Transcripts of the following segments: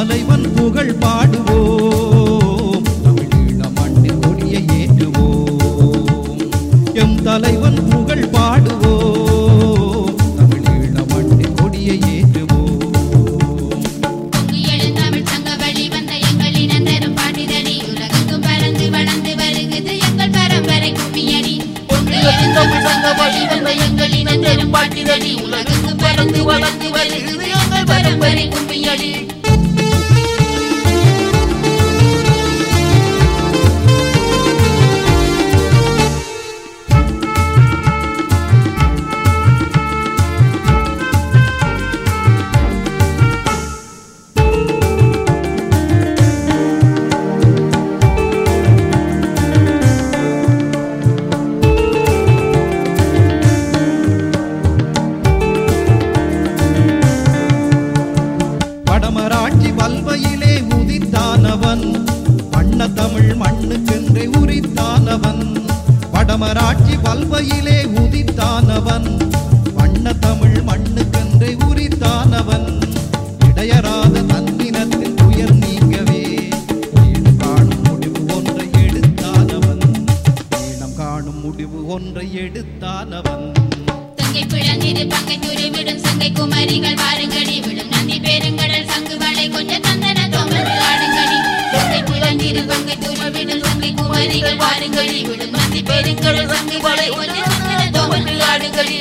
தலைவன் புகழ் பாடுவோம் தமிழீழ மண்ணில் கொடியை ஏற்றுவோம் எம் தலைவன் புகழ் பாடுவோம் தமிழீழ மண்ணில் கொடியை ஏற்றுவோம் பொங்கி எழுந்தமிழ் சங்க வழி வந்த எங்களின் அந்தரும் பாட்டிதடி உலகெங்கும் பறந்து வளர்ந்து வருகிறது எங்கள் பரம்பரை கும்மியடி பொங்கி எழுந்தமிழ் சங்க வழி வந்த எங்களின் அந்தரும் பாட்டிதடி உலகெங்கும் பறந்து வளர்ந்து வருகிறது எங்கள் பரம்பரை கும்மியடி வடமராட்சி வல்வையிலே உதித்தானவன் வண்ண தமிழ் மண்ணுக்கென்றே உரித்தானவன் வடமராட்சி வல்வையிலே உதித்தானவன் வண்ண தமிழ் மண்ணுக்கென்றே உரித்தானவன் இடையராத தன்னினத்தின் துயர் நீங்கவே ஈனம் காணும் முடிவு ஒன்றை எடுத்தானவன் ஈனம் காணும் முடிவு ஒன்றை எடுத்தானவன் தங்கை பிழந்திரு பங்கை துறைவிடும் சங்கை குமரிகள் வாருங்கடி விடும் நந்தி பெருங்கடல் சங்கு வளை கொஞ்சம் தந்தன தோமது ஆடுங்கடி தங்கை பிழந்திரு பங்கை துறைவிடும் சங்கை குமரிகள் வாருங்கடி விடும் நந்தி பெருங்கடல் சங்கு வளை கொஞ்சம் தந்தன தோமது ஆடுங்கடி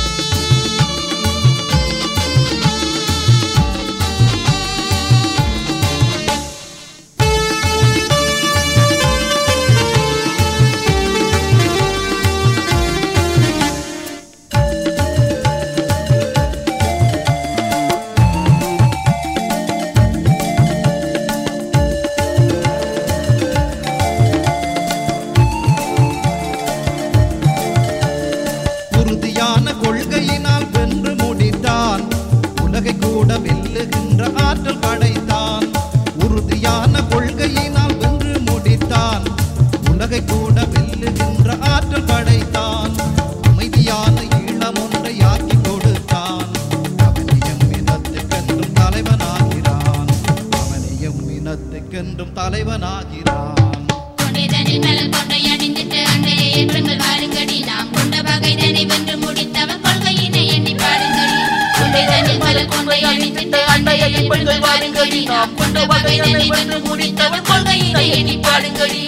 உறுதியான கொள்கையினால் வென்று முடித்தான் உலகை கூட வெல்லுகின்ற ஆற்றல் படைத்தான் உறுதியான கொள்கையினால் வென்று முடித்தான் உலகை கூட வெல்லுகின்ற ஆற்றல் படைத்தான் அமைதியான ஈழம் ஒன்றை ஆக்கி கொடுத்தான் அவனியம் இனத்துக்கென்றும் தலைவனாகிறான் அவனியம் இனத்துக்கென்றும் தலைவனாகிறான் கொண்டைதனில் மலர் கொண்டை அணிந்திட்டு அண்டைய ஏற்றங்கள் வாருங்கடி நாம் கொண்ட பகைதனை வென்று முடித்தவன் கொள்கையினை எண்ணி பாடுங்கடி கொண்டைதனில் மலர் கொண்டை அணிந்திட்டு அண்டைய ஏற்றங்கள் வாருங்கடி நாம் கொண்ட பகைதனை வென்று முடித்தவன் கொள்கையினை எண்ணி பாடுங்கடி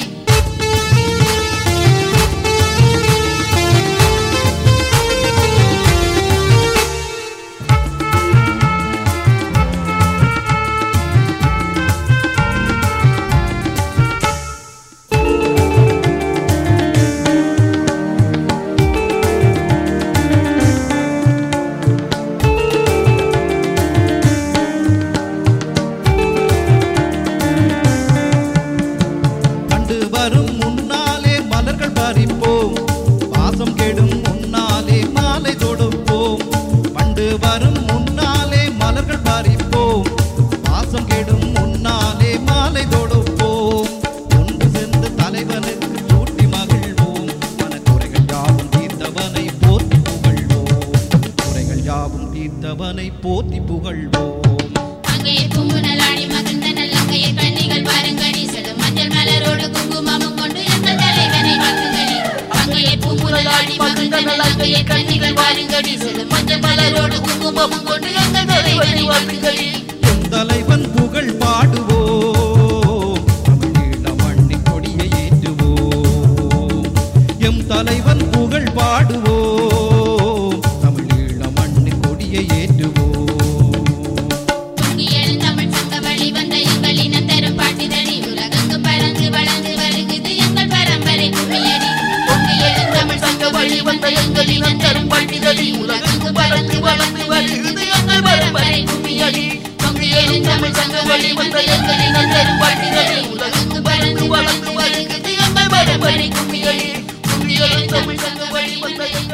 கண்டு வரும் முன்னாலே மலர்கள் பறிப்போம் வாசம் கெடும் முன்னாலே மாலை தொடுப்போம் பண்டு வரும் முன்னாலே மலர்கள் பறிப்போம் வாசம் கெடும் முன்னாலே மாலை தொடுப்போம் ஒன்று சென்று தலைவனுக்கு சூட்டி மகிழ்வோம் மனக்குறைகள் யாவும் தீர்த்தவனை போற்றி புகழ்வோம் குறைகள் யாவும் தீர்த்தவனை போற்றி புகழ்வோம் அங்கே குங்குனலாடி மகிழ்ந்த நல்லங்கைய கண்ணிகள் பாருங்கடி செடும் மஞ்சள் மலரோடு குங்குமமும் கொண்டு எங்கள் தலைவனை வாழ்த்துங்கடி அங்கே பூங்குழலாடி மகிழ்ந்த நல்லங்கைய கண்ணிகள் பாருங்கடி செடும் மஞ்சள் மலரோடு குங்குமமும் கொண்டு எங்கள் தலைவனை வாழ்த்துங்கடி எம் தலைவன் புகழ் பாடுவோம் தமிழீழ மண்ணின் கொடியை ஏற்றுவோம் எம் தலைவன் புகழ் பாடுவோம் தமிழீழ மண்ணின் கொடியை ஏற்றுவோம் பொங்கி எழுந்தமிழ் சங்க வழி வந்த எங்களின் அந்தரும் பாட்டிதடி உலகெங்கும் பறந்து வளர்ந்து வருகிறது எங்கள் பரம்பரை கும்மியடி பொங்கி எழுந்தமிழ் சங்க வழி வந்த எங்களின் அந்தரும் பாட்டிதடி உலகெங்கும் பறந்து வளர்ந்து வருகிறது எங்கள் பரம்பரை கும்மியடி பொங்கி எழுந்தமிழ் சங்க வழி வந்த எங்களின் அந்தரும் பாட்டிதடி உலகெங்கும் பறந்து வளர்ந்து வருகிறது எங்கள் பரம்பரை கும்மியடி பொங்கி எழுந்தமிழ் சங்க வழி வந்த எங்கள்